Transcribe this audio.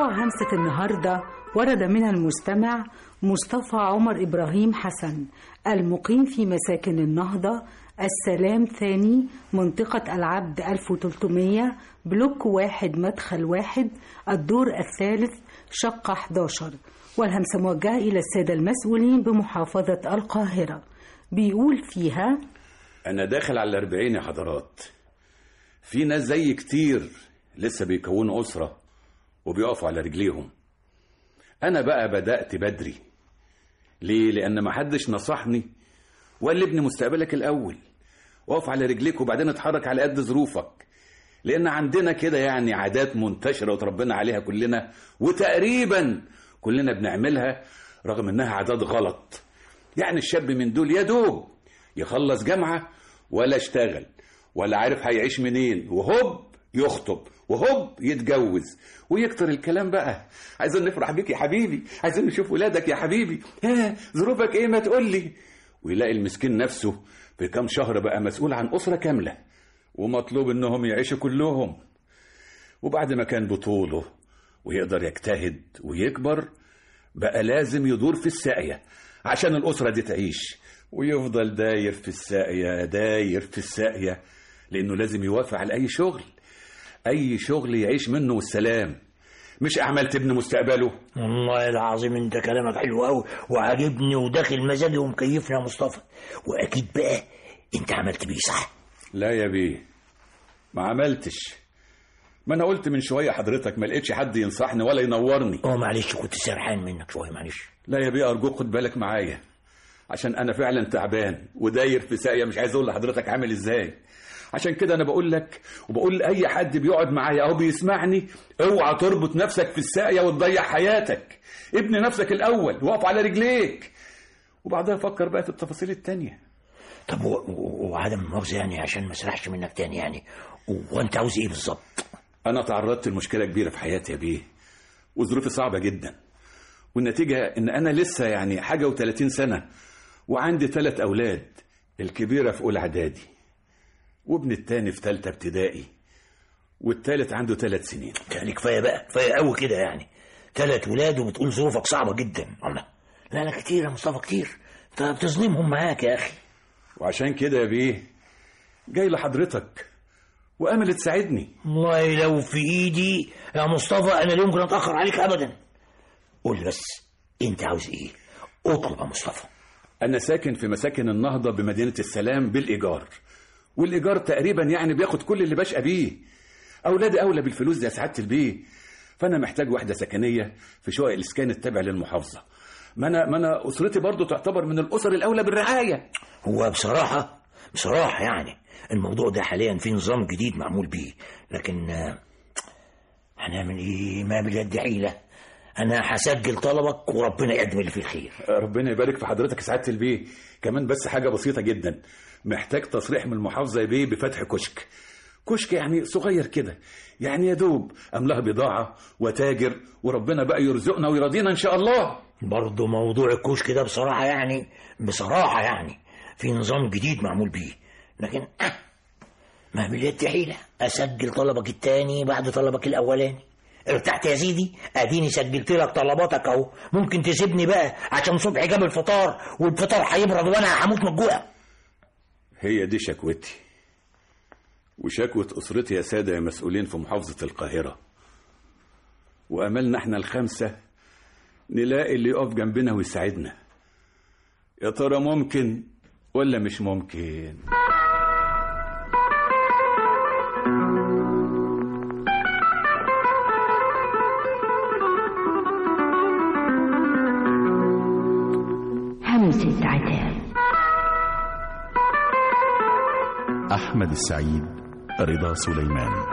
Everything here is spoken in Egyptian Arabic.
موضوع همسة النهاردة ورد منها المستمع مصطفى عمر إبراهيم حسن المقيم في مساكن النهضة السلام ثاني منطقة العبد 1300 بلوك واحد مدخل واحد الدور الثالث شقة 11 والهمسة موجهة إلى السادة المسؤولين بمحافظة القاهرة بيقول فيها أنا داخل على الأربعين يا حضرات في ناس زي كتير لسه بيكونوا أسرة وبيقفوا على رجليهم أنا بقى بدأت بدري ليه؟ لأن محدش نصحني وقال لي ابني مستقبلك الأول وقف على رجليك وبعدين اتحرك على قد ظروفك لأن عندنا كده يعني عادات منتشرة وتربينا عليها كلنا وتقريبا كلنا بنعملها رغم إنها عادات غلط يعني الشاب من دول يا دوب يخلص جامعة ولا اشتغل ولا عارف هيعيش منين وهوب يخطب وهوب يتجوز ويكتر الكلام بقى عايزين نفرح بيك يا حبيبي عايزين نشوف ولادك يا حبيبي ها ظروفك ايه ما تقول لي ويلاقي المسكين نفسه في كام شهر بقى مسؤول عن أسرة كاملة ومطلوب انهم يعيشوا كلهم وبعد ما كان بطوله ويقدر يجتهد ويكبر بقى لازم يدور في الساقية عشان الأسرة دي تعيش ويفضل داير في الساقية داير في الساقية لأنه لازم يوافق على أي شغل أي شغل يعيش منه والسلام مش أعمال تبني مستقبله والله العظيم انت كلامك حلو قوي وعاجبني وداخل مزاجي ومكيفني يا مصطفى واكيد بقى انت عملت بيه صح لا يا بيه ما عملتش ما انا قلت من شويه حضرتك ما لقيتش حد ينصحني ولا ينورني اه معلش كنت سرحان منك شويه معلش لا يا بيه ارجوك خد بالك معايا عشان انا فعلا تعبان وداير في ساقيه مش عايز اقول لحضرتك عامل ازاي عشان كده انا بقول لك وبقول لاي حد بيقعد معايا او بيسمعني اوعى تربط نفسك في الساقيه وتضيع حياتك ابني نفسك الاول وقف على رجليك وبعدها فكر بقى في التفاصيل التانية طب و- و- وعدم المؤاخذه يعني عشان ما اسرحش منك تاني يعني وانت عاوز ايه بالظبط انا تعرضت لمشكله كبيره في حياتي يا بيه وظروفي صعبه جدا والنتيجه ان انا لسه يعني حاجه و30 سنه وعندي ثلاث اولاد الكبيره في اولى اعدادي وابن التاني في ثالثه ابتدائي والتالت عنده ثلاث سنين يعني كفايه بقى كفايه قوي كده يعني ثلاث ولاد وبتقول ظروفك صعبه جدا الله لا لا كتير يا مصطفى كتير انت بتظلمهم معاك يا اخي وعشان كده يا بيه جاي لحضرتك وامل تساعدني والله لو في ايدي يا مصطفى انا لا يمكن اتاخر عليك ابدا قول لي بس انت عاوز ايه اطلب يا مصطفى انا ساكن في مساكن النهضه بمدينه السلام بالايجار والايجار تقريبا يعني بياخد كل اللي بشقى بيه اولادي اولى بالفلوس دي يا سعاده البيه فانا محتاج وحده سكنيه في شقق الاسكان التابع للمحافظه ما انا ما انا اسرتي برضو تعتبر من الاسر الاولى بالرعايه هو بصراحه بصراحه يعني الموضوع ده حاليا في نظام جديد معمول بيه لكن آه، هنعمل ايه ما باليد حيله انا هسجل طلبك وربنا يقدم اللي فيه الخير ربنا يبارك في حضرتك يا سعاده البيه كمان بس حاجه بسيطه جدا محتاج تصريح من المحافظه يا بيه بفتح كشك كشك يعني صغير كده يعني يا دوب املاها بضاعه وتاجر وربنا بقى يرزقنا ويرضينا ان شاء الله برضه موضوع الكشك ده بصراحة يعني بصراحة يعني في نظام جديد معمول بيه لكن آه، ما باليد حيلة أسجل طلبك التاني بعد طلبك الأولاني ارتحت يا سيدي اديني سجلت لك طلباتك اهو ممكن تسيبني بقى عشان صبحي جاب الفطار والفطار هيبرد وانا هموت من الجوع هي دي شكوتي وشكوة أسرتي يا سادة يا مسؤولين في محافظة القاهرة وأملنا احنا الخمسة نلاقي اللي يقف جنبنا ويساعدنا يا ترى ممكن ولا مش ممكن همسة عتاب أحمد السعيد رضا سليمان